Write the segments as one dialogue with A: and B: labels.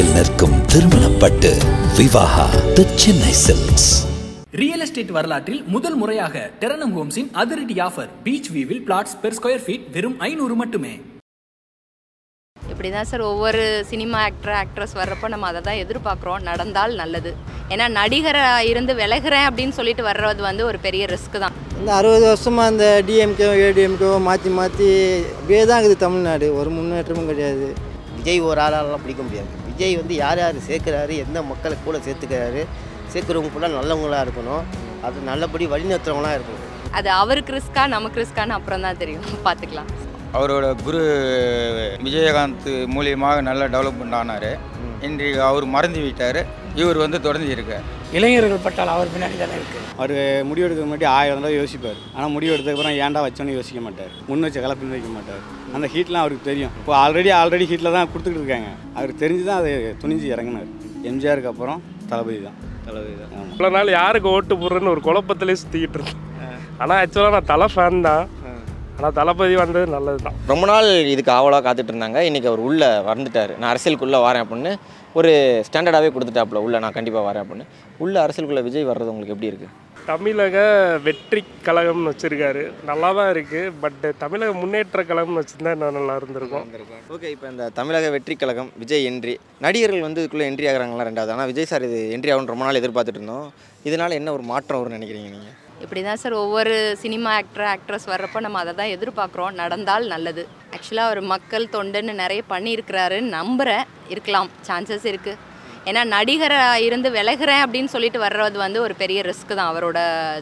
A: தெருவில் நிற்கும் திருமணப்பட்டு Vivaha the Chennai silks
B: real estate வரலாற்றில் முதல் முறையாக டெரனம் ஹோம்ஸின் அதிரடி ஆஃபர் பீச் வியூவில் பிளாட்ஸ் பெர் ஸ்கொயர் ஃபீட் வெறும் ஐநூறு மட்டுமே
C: இப்படி தான் சார் ஒவ்வொரு சினிமா ஆக்டர் ஆக்ட்ரஸ் வர்றப்போ நம்ம அதை தான் எதிர்பார்க்குறோம் நடந்தால் நல்லது ஏன்னா நடிகராக இருந்து விலகுறேன் அப்படின்னு சொல்லிட்டு வர்றது வந்து ஒரு பெரிய ரிஸ்க் தான்
D: இந்த அறுபது வருஷமாக அந்த டிஎம்கே ஏடிஎம்கே மாற்றி மாற்றி அப்படியே தான் இருக்குது தமிழ்நாடு ஒரு முன்னேற்றமும் கிடையாது
E: விஜய் ஒரு ஆளாலாம் பிடிக்க முடியாது விஜய் வந்து யார் யார் சேர்க்குறாரு எந்த மக்களை கூட சேர்த்துக்கிறாரு சேர்க்குறவங்க கூட நல்லவங்களா இருக்கணும் அது நல்லபடி வழிநடத்துறவங்களா இருக்கணும்
C: அது அவருக்கு ரிஸ்க்கா நமக்கு ரிஸ்க்கான்னு அப்புறம் தான் தெரியும் பார்த்துக்கலாம்
F: அவரோட குரு விஜயகாந்த் மூலியமாக நல்லா டெவலப்மெண்ட் ஆனார் இன்றைக்கு அவர் மறந்து விட்டார் இவர் வந்து தொடர்ந்து இருக்கார்
G: இளைஞர்கள் பட்டால் அவர் பின்னாடி தானே இருக்குது
H: அவர் முடிவெடுக்க முன்னாடி ஆயிரம் தடவை யோசிப்பார் ஆனால் முடிவெடுத்ததுக்கப்புறம் ஏன்டா வச்சோன்னு யோசிக்க மாட்டார் முன் வச்ச கலப்பின்னு வைக்க மாட்டார் அந்த ஹீட்லாம் அவருக்கு தெரியும் இப்போ ஆல்ரெடி ஆல்ரெடி ஹீட்டில் தான் கொடுத்துக்கிட்டு இருக்காங்க அவருக்கு தெரிஞ்சு தான் அது துணிஞ்சு இறங்கினார் எம்ஜிஆருக்கு அப்புறம் தளபதி தான் தளபதி தான் ஆமாம்
I: இவ்வளோ நாள் யாருக்கு ஓட்டு போடுறேன்னு ஒரு குழப்பத்திலே சுற்றிக்கிட்டு இருந்தேன் ஆனால் ஆக்சுவலாக நான் தலை ஃபேன் தான் ஆனால் தளபதி வந்தது நல்லது தான்
J: ரொம்ப நாள் இதுக்கு ஆவலாக காத்துட்டு இருந்தாங்க இன்றைக்கி அவர் உள்ளே வந்துட்டார் நான் அரசியலுக்குள்ளே வரேன் அப்படின்னு ஒரு ஸ்டாண்டர்டாகவே கொடுத்துட்டாப்புல உள்ள நான் கண்டிப்பாக வரேன் அப்படின்னு உள்ள அரசியலுக்குள்ளே விஜய் வர்றது உங்களுக்கு எப்படி இருக்குது
I: தமிழக வெற்றி கழகம்னு வச்சுருக்காரு நல்லா தான் இருக்குது பட் தமிழக முன்னேற்ற கழகம்னு வச்சுருந்தா இன்னும் நல்லா இருந்திருக்கும்
J: ஓகே இப்போ இந்த தமிழக வெற்றி கழகம் விஜய் என்ட்ரி நடிகர்கள் வந்து இதுக்குள்ளே என்ட்ரி ஆகுறாங்களா ரெண்டாவது ஆனால் விஜய் சார் இது என்ட்ரி ஆகும்னு ரொம்ப நாள் எதிர்பார்த்துட்டு இருந்தோம் இதனால் என்ன ஒரு மாற்றம் வரும்னு நினைக்கிறீங்க நீங்கள்
C: இப்படி தான் சார் ஒவ்வொரு சினிமா ஆக்டர் ஆக்ட்ரஸ் வர்றப்போ நம்ம அதை தான் எதிர்பார்க்குறோம் நடந்தால் நல்லது ஆக்சுவலாக அவர் மக்கள் தொண்டுன்னு நிறைய பண்ணியிருக்கிறாருன்னு நம்புகிறேன் இருக்கலாம் சான்சஸ் இருக்குது ஏன்னா நடிகராக இருந்து விலகுறேன் அப்படின்னு சொல்லிட்டு வர்றது வந்து ஒரு பெரிய ரிஸ்க் தான் அவரோட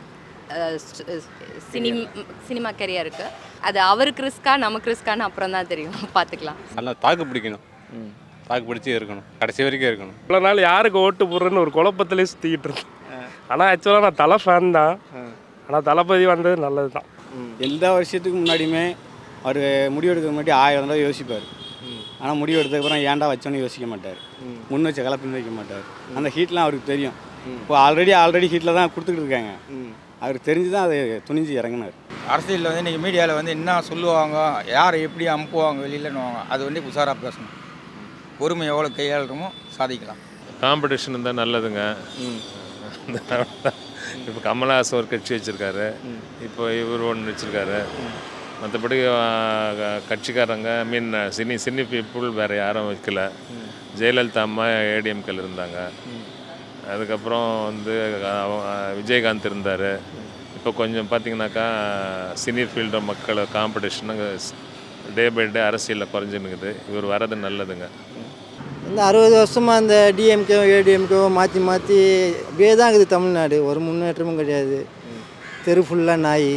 C: சினிம் சினிமா கரியருக்கு அது அவருக்கு ரிஸ்க்கா நமக்கு ரிஸ்க்கான்னு அப்புறம் தான் தெரியும் பார்த்துக்கலாம்
K: நல்லா தாக்கு பிடிக்கணும் தாக்கு பிடிச்சி இருக்கணும் கடைசி வரைக்கும் இருக்கணும்
I: இவ்வளோ நாள் யாருக்கு ஓட்டு போடுறேன்னு ஒரு குழப்பத்திலே சுற்றிக்கிட்டு இருந்தேன் ஆனால் ஆக்சுவலாக நான் தலை ஃபேன் தான் ஆனால் தளபதி வந்தது நல்லது தான்
H: எல்லா வருஷத்துக்கு முன்னாடியுமே அவர் முடிவெடுக்க முன்னாடி ஆயிரம் தடவை யோசிப்பார் ஆனால் முடிவெடுத்ததுக்கப்புறம் ஏன்டா வச்சோன்னு யோசிக்க மாட்டார் முன் வச்ச கலப்பின்னு வைக்க மாட்டார் அந்த ஹீட்லாம் அவருக்கு தெரியும் இப்போ ஆல்ரெடி ஆல்ரெடி ஹீட்டில் தான் கொடுத்துக்கிட்டு இருக்காங்க அவருக்கு தெரிஞ்சு தான் அது துணிஞ்சு இறங்கினார்
F: அரசியலில் வந்து இன்றைக்கி மீடியாவில் வந்து என்ன சொல்லுவாங்க யாரை எப்படி அனுப்புவாங்க வெளியிலன்னுவாங்க அது வந்து உஷாராக பேசணும் பொறுமை எவ்வளோ கையாளுறமோ சாதிக்கலாம்
L: காம்படிஷன் இருந்தால் நல்லதுங்க இப்போ கமலஹாசன் ஒரு கட்சி வச்சுருக்காரு இப்போ இவர் ஒன்று வச்சுருக்காரு மற்றபடி கட்சிக்காரங்க I mean cine cine people வேறு யாரும் வைக்கல ஜெயலலிதா அம்மா ஏடிஎம்கேல இருந்தாங்க அதுக்கப்புறம் வந்து அவ- விஜயகாந்த் இருந்தார் இப்போ கொஞ்சம் பார்த்தீங்கன்னாக்கா சினி ஃபீல்டு மக்கள் காம்படிஷனுங்க டே பை டே அரசியலில் குறைஞ்சுன்னுக்குது இவர் வர்றது நல்லதுங்க
D: இந்த அறுபது வருஷமாக அந்த டிஎம்கே ஏடிஎம்கே மாற்றி மாற்றி அப்படியே தான் இருக்குது தமிழ்நாடு ஒரு முன்னேற்றமும் கிடையாது தெரு ஃபுல்லாக நாய்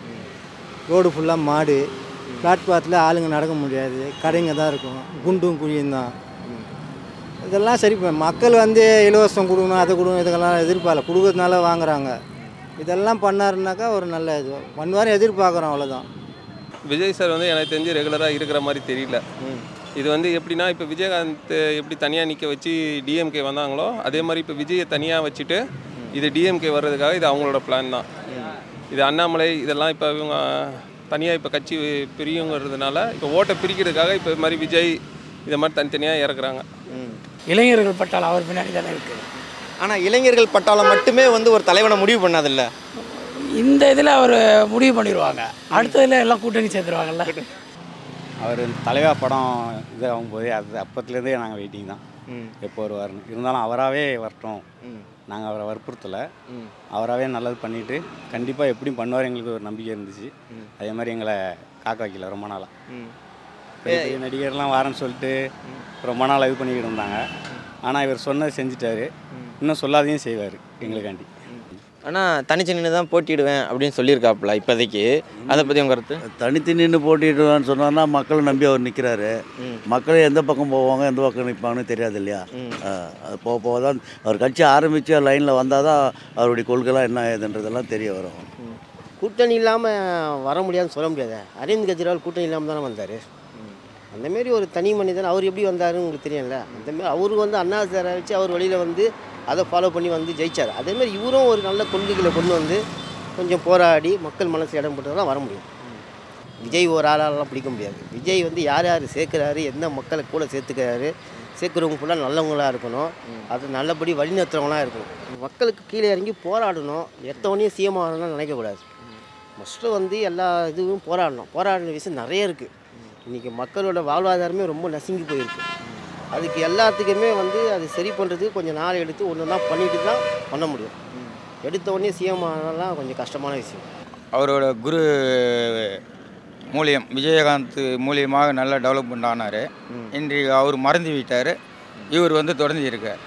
D: ரோடு ஃபுல்லாக மாடு பிளாட்பாத்தில் ஆளுங்க நடக்க முடியாது கடைங்க தான் இருக்கும் குண்டும் குழியும் தான் இதெல்லாம் சரி பண்ண- மக்கள் வந்து இலவசம் கொடுக்கணும் அதை கொடுக்கணும் இதுக்கெல்லாம் எதிர்பார்க்கல கொடுக்கறதுனால வாங்குறாங்க இதெல்லாம் பண்ணாருனாக்கா ஒரு நல்ல இது பண்ணுவார் எதிர்பார்க்குறோம் அவ்வளோதான்
M: விஜய் சார் வந்து எனக்கு தெரிஞ்சு ரெகுலராக இருக்கிற மாதிரி தெரியல இது வந்து எப்படின்னா இப்போ விஜயகாந்த் எப்படி தனியாக நிற்க வச்சு டிஎம்கே வந்தாங்களோ அதே மாதிரி இப்போ விஜயை தனியாக வச்சுட்டு இது டிஎம்கே வர்றதுக்காக இது அவங்களோட பிளான் தான் இது அண்ணாமலை இதெல்லாம் இப்போ இவங்க தனியாக இப்போ கட்சி பிரியுங்கிறதுனால இப்போ ஓட்டை பிரிக்கிறதுக்காக இப்போ இது மாதிரி விஜய் இதை மாதிரி தனித்தனியாக இறக்குறாங்க
G: இளைஞர்கள் பட்டால் அவர் பின்னாடி தானே இருக்குது
J: ஆனால் இளைஞர்கள் பட்டாளம் மட்டுமே வந்து ஒரு தலைவனை முடிவு பண்ணாதில்ல
G: இந்த இதில் அவர் முடிவு பண்ணிடுவாங்க அடுத்ததில் எல்லாம் கூட்டணி சேர்த்துருவாங்கல்ல
H: அவர் தலைவா படம் இது ஆகும்போது அது அப்பத்துலேருந்தே நாங்கள் வெயிட்டிங் தான் எப்போ வருவார்னு இருந்தாலும் அவராகவே வரட்டும் நாங்கள் அவரை வற்புறுத்தலை அவராகவே நல்லது பண்ணிட்டு கண்டிப்பாக எப்படியும் பண்ணுவார் எங்களுக்கு ஒரு நம்பிக்கை இருந்துச்சு அதே மாதிரி எங்களை காக்க வைக்கல ரொம்ப நாளாக பெரிய பெரிய நடிகர்லாம் வரேன்னு சொல்லிட்டு ரொம்ப நாள் இது பண்ணிக்கிட்டு இருந்தாங்க ஆனால் இவர் சொன்னதை செஞ்சுட்டாரு இன்னும் சொல்லாதையும் செய்வார் எங்களுக்காண்டி
J: ஆனால் தனிச்சு நின்று தான் போட்டிடுவேன் அப்படின்னு சொல்லியிருக்காப்புல இப்போதைக்கு அதை பற்றி உங்கள் கருத்து
N: தனித்து நின்று போட்டிடுவான்னு சொன்னார்னா மக்களை நம்பி அவர் நிற்கிறாரு மக்கள் எந்த பக்கம் போவாங்க எந்த பக்கம் நிற்பாங்கன்னு தெரியாது இல்லையா ஆ, அது போக போக தான் அவர் கட்சி ஆரம்பித்து லைனில் வந்தால் தான் அவருடைய கொள்கைலாம் என்ன ஏதுன்றதெல்லாம் தெரிய வரும்
E: கூட்டணி இல்லாமல் வர முடியாதுன்னு சொல்ல முடியாது அரவிந்த் கெஜ்ரிவால் கூட்டணி இல்லாமல் தானே வந்தார் அந்தமாரி ஒரு தனி மனிதன் அவர் எப்படி வந்தாருன்னு உங்களுக்கு தெரியும்ல அந்தமாரி அவருக்கு வந்து அண்ணா சாரை வச்சு அவர் வழியில் வந்து அதை ஃபாலோ பண்ணி வந்து ஜெயிச்சார் அதேமாரி இவரும் ஒரு நல்ல கொள்கைகளை கொண்டு வந்து கொஞ்சம் போராடி மக்கள் மனசு இடம் போட்டு தான் வர முடியும் விஜய் ஒரு ஆளாலலாம் பிடிக்க முடியாது விஜய் வந்து யார் யார் சேர்க்குறாரு எந்த மக்களை கூட சேர்த்துக்கிறாரு சேர்க்குறவங்க ஃபுல்லாக நல்லவங்களாக இருக்கணும் அது நல்லபடி வழிநடத்துறவங்களாக இருக்கணும் மக்களுக்கு கீழே இறங்கி போராடணும் எத்தவனையும் சிஎம் ஆகணும்னு நினைக்கக்கூடாது ஃபஸ்ட்டு வந்து எல்லா இதுவும் போராடணும் போராடின விஷயம் நிறைய இருக்குது இன்றைக்கி மக்களோட வாழ்வாதாரமே ரொம்ப நசுங்கி போயிருக்கு அதுக்கு எல்லாத்துக்குமே வந்து அது சரி பண்ணுறதுக்கு கொஞ்சம் நாள் எடுத்து ஒன்று ஒன்றா பண்ணிட்டு தான் பண்ண முடியும் எடுத்த உடனே சிஎம் ஆனாலாம் கொஞ்சம் கஷ்டமான விஷயம்
F: அவரோட குரு மூலியம் விஜயகாந்த் மூலியமாக நல்லா டெவலப்மெண்ட் ஆனார் இன்றைக்கு அவர் மறந்து விட்டார் இவர் வந்து தொடர்ந்து இருக்கார்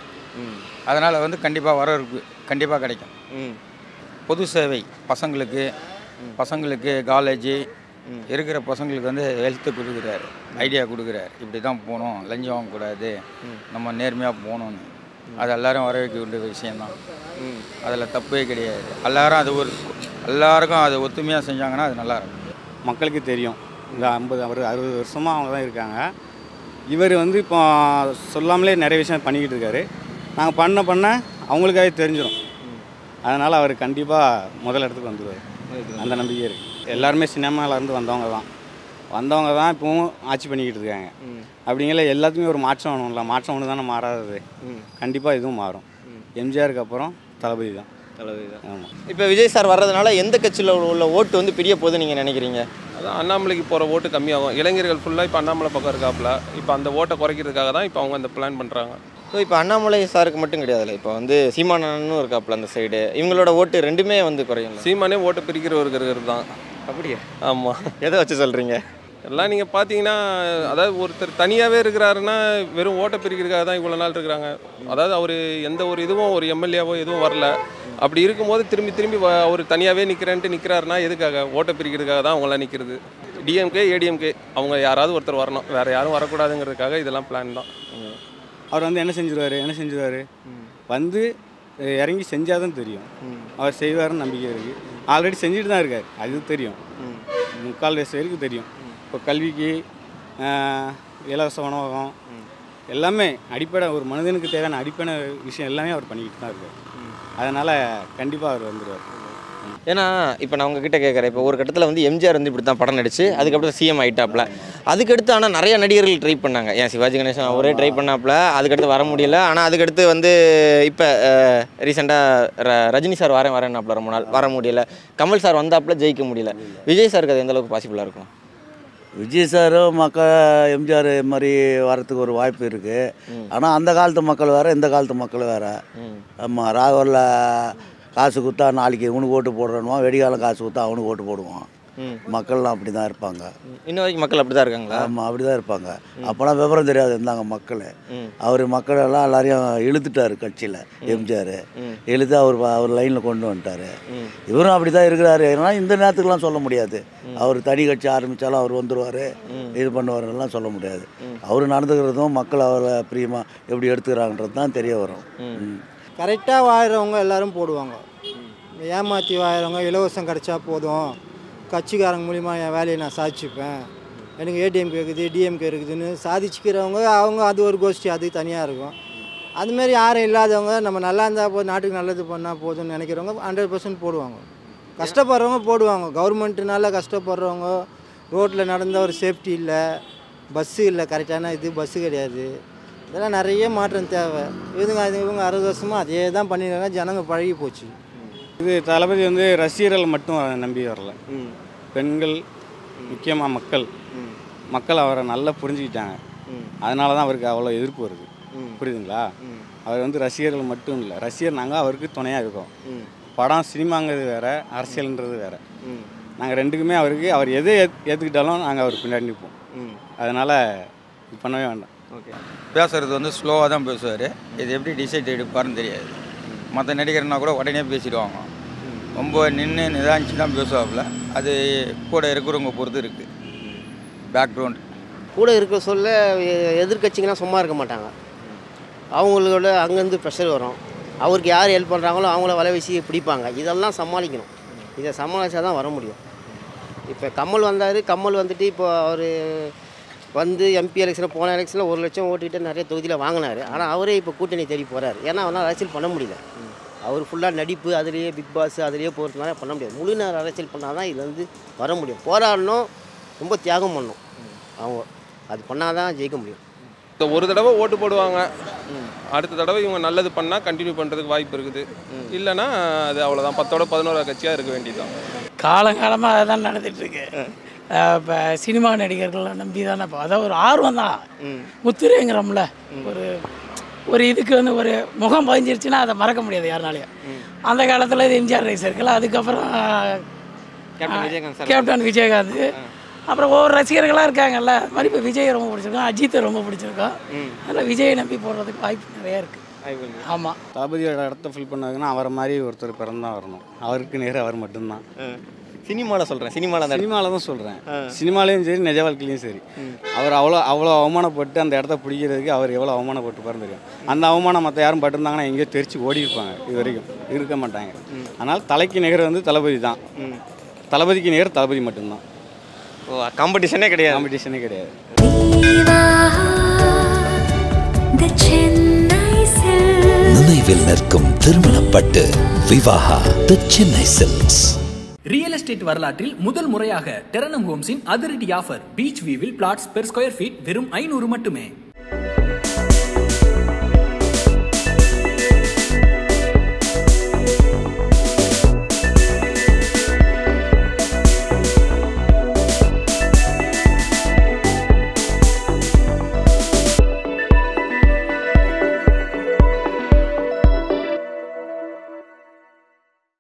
F: அதனால் வந்து கண்டிப்பாக வரவேற்பு கண்டிப்பாக கிடைக்கும் பொது சேவை பசங்களுக்கு பசங்களுக்கு காலேஜ் இருக்கிற பசங்களுக்கு வந்து ஹெல்த்து கொடுக்குறாரு ஐடியா கொடுக்குறாரு இப்படி தான் போகணும் லஞ்சம் வாங்கக்கூடாது நம்ம நேர்மையாக போகணும்னு அது எல்லாரும் வரவேற்க வேண்டிய விஷயம்தான் அதில் தப்பே கிடையாது எல்லாரும் அது ஒரு எல்லாருக்கும் அது ஒத்துமையாக செஞ்சாங்கன்னா அது நல்லா இருக்கும்
H: மக்களுக்கு தெரியும் இந்த ஐம்பது ஒரு அறுபது வருஷமாக அவங்க தான் இருக்காங்க இவர் வந்து இப்போ சொல்லாமலே நிறைய விஷயம் பண்ணிக்கிட்டு இருக்காரு நாங்கள் பண்ண பண்ண அவங்களுக்காகவே தெரிஞ்சிடும் அதனால் அவர் கண்டிப்பாக முதல் இடத்துக்கு வந்துடுவார் அந்த நம்பிக்கை இருக்குது எல்லாருமே சினிமாவில் இருந்து வந்தவங்க தான் வந்தவங்க தான் இப்போவும் ஆட்சி பண்ணிக்கிட்டு இருக்காங்க அப்படிங்கிற எல்லாத்துக்குமே ஒரு மாற்றம் வேணும்ல மாற்றம் ஒன்று தானே மாறாதது கண்டிப்பாக இதுவும் மாறும் எம்ஜிஆருக்கு அப்புறம் தளபதி தான்
J: தளபதி தான்
H: ஆமாம்
J: இப்போ விஜய் சார் வர்றதுனால எந்த கட்சியில் உள்ள ஓட்டு வந்து பிரிய போகுதுன்னு நீங்கள் நினைக்கிறீங்க
M: அதான் அண்ணாமலைக்கு போகிற ஓட்டு கம்மியாகும் இளைஞர்கள் ஃபுல்லாக இப்போ அண்ணாமலை பக்கம் இருக்காப்புல இப்போ அந்த ஓட்டை குறைக்கிறதுக்காக தான் இப்போ அவங்க அந்த பிளான் பண்ணுறாங்க
J: ஸோ இப்போ அண்ணாமலை சாருக்கு மட்டும் கிடையாதுல்ல இப்போ வந்து சீமானனும் இருக்காப்புல அந்த சைடு இவங்களோட ஓட்டு ரெண்டுமே வந்து குறையும்
M: சீமானே ஓட்டு பிரிக்கிறவருக்கு இருக்கிறது தான்
J: அப்படியா
M: ஆமாம்
J: எதை வச்சு சொல்கிறீங்க
M: எல்லாம் நீங்கள் பார்த்தீங்கன்னா அதாவது ஒருத்தர் தனியாகவே இருக்கிறாருன்னா வெறும் ஓட்டை பிரிக்கிறதுக்காக தான் இவ்வளோ நாள் இருக்கிறாங்க அதாவது அவர் எந்த ஒரு இதுவும் ஒரு எம்எல்ஏவோ எதுவும் வரல அப்படி இருக்கும்போது திரும்பி திரும்பி வ- அவர் தனியாகவே நிற்கிறேன்ட்டு நிற்கிறாருன்னா எதுக்காக ஓட்டை பிரிக்கிறதுக்காக தான் அவங்களாம் நிற்கிறது டிஎம்கே ஏடிஎம்கே அவங்க யாராவது ஒருத்தர் வரணும் வேறு யாரும் வரக்கூடாதுங்கிறதுக்காக இதெல்லாம் பிளான் தான்
H: அவர் வந்து என்ன செஞ்சிருவாரு என்ன செஞ்சிருவாரு வந்து அஹ், இறங்கி செஞ்சால் தான் தெரியும் அவர் செய்வாருன்னு நம்பிக்கை இருக்குது ஆல்ரெடி செஞ்சுட்டு தான் இருக்கார் அது தெரியும் முக்கால் வயசு வரைக்கும் தெரியும் இப்போ கல்விக்கு அஹ், இலவச உணவகம் எல்லாமே அடிப்படை ஒரு மனிதனுக்கு தேவையான அடிப்படை விஷயம் எல்லாமே அவர் பண்ணிக்கிட்டு தான் இருக்கார் அதனால் கண்டிப்பாக அவர் வந்துடுவார்
J: ஏன்னா இப்போ நான் உங்ககிட்ட கேட்குறேன் இப்போ ஒரு கட்டத்தில் வந்து எம்ஜிஆர் வந்து இப்படி தான் படம் நடிச்சு அதுக்கப்புறம் சிஎம் ஆயிட்டாப்ல அதுக்கடுத்து ஆனால் நிறைய நடிகர்கள் ட்ரை பண்ணாங்க ஏன் சிவாஜி கணேசன் அவரே ட்ரை பண்ணாப்ல அதுக்கடுத்து வர முடியல ஆனால் அதுக்கடுத்து வந்து இப்போ ரீசெண்டாக ரஜினி சார் வரேன் வரேன்னாப்ல ரொம்ப நாள் வர முடியல கமல் சார் வந்தாப்புல ஜெயிக்க முடியல விஜய் சாருக்கு அது எந்த அளவுக்கு பாசிபிளாக இருக்கும்
N: விஜய் சாரும் மக்கள் எம்ஜிஆர் மாதிரி வரத்துக்கு ஒரு வாய்ப்பு இருக்குது ஆனால் அந்த காலத்து மக்கள் வேறு இந்த காலத்து மக்கள் வேறு ஆமாம் ராகவரில் காசு கொடுத்தா நாளைக்கு இவனுக்கு ஓட்டு போடுறனுவான் வெடிகாலம் காசு கொடுத்தா அவனுக்கு ஓட்டு போடுவான்
J: ம்.
N: மக்கள்லாம் அப்படி தான் இருப்பாங்க
J: இன்ன வரைக்கும் மக்கள் அப்படி தான் இருக்காங்களா
N: ஆமாம் அப்படி தான் இருப்பாங்க அப்போலாம் விவரம் தெரியாது இருந்தாங்க மக்கள்
J: ம்.
N: அவர் மக்களெல்லாம் எல்லாரையும் இழுத்துட்டாரு கட்சியில் எம்ஜிஆர்
J: ம்.
N: இழுத்து அவர் ப- அவர் லைனில் கொண்டு வந்துட்டார்
J: ம்.
N: இவரும் அப்படி தான் இருக்கிறாரு ஏன்னா இந்த நேரத்துக்குலாம் சொல்ல முடியாது அவர் தனி கட்சி ஆரம்பித்தாலும் அவர் வந்துடுவார் இது பண்ணுவாருலாம் சொல்ல முடியாது அவர் நடந்துக்கிறதும் மக்கள் அவரை பிரியமாக எப்படி எடுத்துக்கிறாங்கன்றது தான் தெரிய வரும் ம்.
D: கரெக்டாக வாழறவங்க எல்லாரும் போடுவாங்க ஏமாற்றி வாழறவங்க இலவசம் கிடைச்சா போதும் கட்சிக்காரங்க மூலிமா என் வேலையை நான் சாதிச்சுப்பேன் எனக்கு ஏடிஎம்கே இருக்குது டிஎம்கே இருக்குதுன்னு சாதிச்சுக்கிறவங்க அவங்க அது ஒரு கோஷ்டி அது தனியாக இருக்கும் அதுமாரி யாரும் இல்லாதவங்க நம்ம நல்லா இருந்தால் போதும் நாட்டுக்கு நல்லது பண்ணால் போதும்னு நினைக்கிறவங்க ஹண்ட்ரட் பர்சன்ட் போடுவாங்க கஷ்டப்படுறவங்க போடுவாங்க கவர்மெண்ட்டுனால கஷ்டப்படுறவங்க ரோட்டில் நடந்த ஒரு சேஃப்டி இல்லை பஸ்ஸு இல்லை கரெக்டான இது பஸ்ஸு கிடையாது இதெல்லாம் நிறைய மாற்றம் தேவை இவங்க அது இவங்க அறுபது வருஷமாக அதே தான் பண்ணிடுறாங்க ஜனங்க பழகி போச்சு
H: இது தளபதி வந்து ரசிகர்கள் மட்டும் அவரை நம்பி வரல பெண்கள் முக்கியமாக மக்கள் மக்கள் அவரை நல்லா புரிஞ்சுக்கிட்டாங்க அதனால தான் அவருக்கு அவ்வளோ எதிர்ப்பு வருது புரியுதுங்களா அவர் வந்து ரசிகர்கள் மட்டும் இல்லை ரசிகர் நாங்கள் அவருக்கு துணையாக இருக்கோம் படம் சினிமாங்கிறது வேற அரசியல்ன்றது வேற நாங்கள் ரெண்டுக்குமே அவருக்கு அவர் எதை ஏத் ஏற்றுக்கிட்டாலும் நாங்கள் அவர் பின்னாடி நிற்போம் அதனால் இது பண்ணவே வேண்டாம்
J: ஓகே
F: பேசுறது வந்து ஸ்லோவாக தான் பேசுவார் இது எப்படி டிசைட் எடுப்பாருன்னு தெரியாது மற்ற நடிகர்னா கூட உடனே பேசிடுவாங்க ரொம்ப நின்று நிதானிச்சு தான் பேசுவாப்புல அது கூட இருக்கிறவங்க பொறுத்து இருக்குது பேக்ரவுண்ட்
E: கூட இருக்க சொல்ல எ- எதிர்க்கட்சிங்கலாம் சும்மா இருக்க மாட்டாங்க அவங்களோட அங்கேருந்து ப்ரெஷர் வரும் அவருக்கு யார் ஹெல்ப் பண்ணுறாங்களோ அவங்கள வலை வீசி பிடிப்பாங்க இதெல்லாம் சமாளிக்கணும் இதை சமாளித்தா தான் வர முடியும் இப்போ கமல் வந்தார் கமல் வந்துட்டு இப்போ அவர் வந்து எம்பி எலெக்ஷனில் போன எலெக்ஷனில் ஒரு லட்சம் ஓட்டுக்கிட்டு நிறைய தொகுதியில் வாங்கினார் ஆனால் அவரே இப்போ கூட்டணி தேடி போகிறார் ஏன்னா அவரால் அரசியல் பண்ண முடியல அவர் ஃபுல்லாக நடிப்பு அதுலேயே பிக் பாஸ் அதுலேயே போகிறதுனால பண்ண முடியாது முழு நேரம் அரசியல் பண்ணால் தான் இது வந்து வர முடியும் போராடணும் ரொம்ப தியாகம் பண்ணணும் அவங்க அது பண்ணால் தான் ஜெயிக்க முடியும்
M: இந்த ஒரு தடவை ஓட்டு போடுவாங்க அடுத்த தடவை இவங்க நல்லது பண்ணால் கண்டினியூ பண்ணுறதுக்கு வாய்ப்பு இருக்குது இல்லைன்னா அது அவ்வளோதான் பத்தோட பதினோரா கட்சியாக இருக்க வேண்டியதுதான்
G: காலங்காலமாக அதுதான் நடந்துட்டுருக்கு இப்போ சினிமா நடிகர்களை நம்பி தானே இப்போ அதான் ஒரு ஆர்வம் தான் முத்துரேங்கிறோம்ல ஒரு ஒரு இதுக்கு வந்து ஒரு முகம் பதிஞ்சிருச்சுன்னா அதை மறக்க முடியாது யாருனாலையும் அந்த காலத்தில் இது எம்ஜிஆர் ரைஸ் இருக்குல்ல அதுக்கப்புறம்
J: captain Vijayakanth sir
G: captain Vijayakanth அப்புறம் ஒவ்வொரு ரசிகர்களாக இருக்காங்கல்ல அது மாதிரி இப்போ விஜய் ரொம்ப பிடிச்சிருக்கோம் அஜித்தை ரொம்ப பிடிச்சிருக்கோம் அதனால் விஜயை நம்பி போடுறதுக்கு வாய்ப்பு நிறைய இருக்குது ஆமாம்
H: தளபதியோட இடத்த ஃபில் பண்ணதுக்குன்னா அவரை மாதிரி ஒருத்தர் பிறந்தா வரணும் அவருக்கு நேரம் அவர் மட்டும்தான்
J: சினிமாவில் சொல்கிறேன் சினிமாவில் அந்த
H: சினிமாவில் தான் சொல்கிறேன் சினிமாலையும் சரி நிஜ வாழ்க்கையிலையும் சரி அவர் அவ்வளோ அவ்வளோ அவமானப்பட்டு அந்த இடத்த பிடிக்கிறதுக்கு அவர் எவ்வளோ அவமானப்பட்டு பாருன்னு தெரியும் அந்த அவமானம் மற்ற யாரும் பட்டிருந்தாங்கன்னா எங்கேயோ தெரிச்சு ஓடி இருப்பாங்க இது வரைக்கும் இருக்க மாட்டாங்க அதனால் தலைக்கு நிகர் வந்து தளபதி தான் தளபதிக்கு நிகர் தளபதி மட்டும்தான்
J: ஓ காம்படிஷனே கிடையாது
H: காம்படிஷனே கிடையாது
A: நினைவில் நிற்கும் திருமணப்பட்டு Vivaha the Chennai silks
B: real estate வரலாற்றில் முதல் முறையாக டெரனம் ஹோம்ஸின் அதிரடி ஆஃபர் பீச் வியூவில் பிளாட்ஸ் பெர் ஸ்கொயர் ஃபீட் வெறும் ஐநூறு மட்டுமே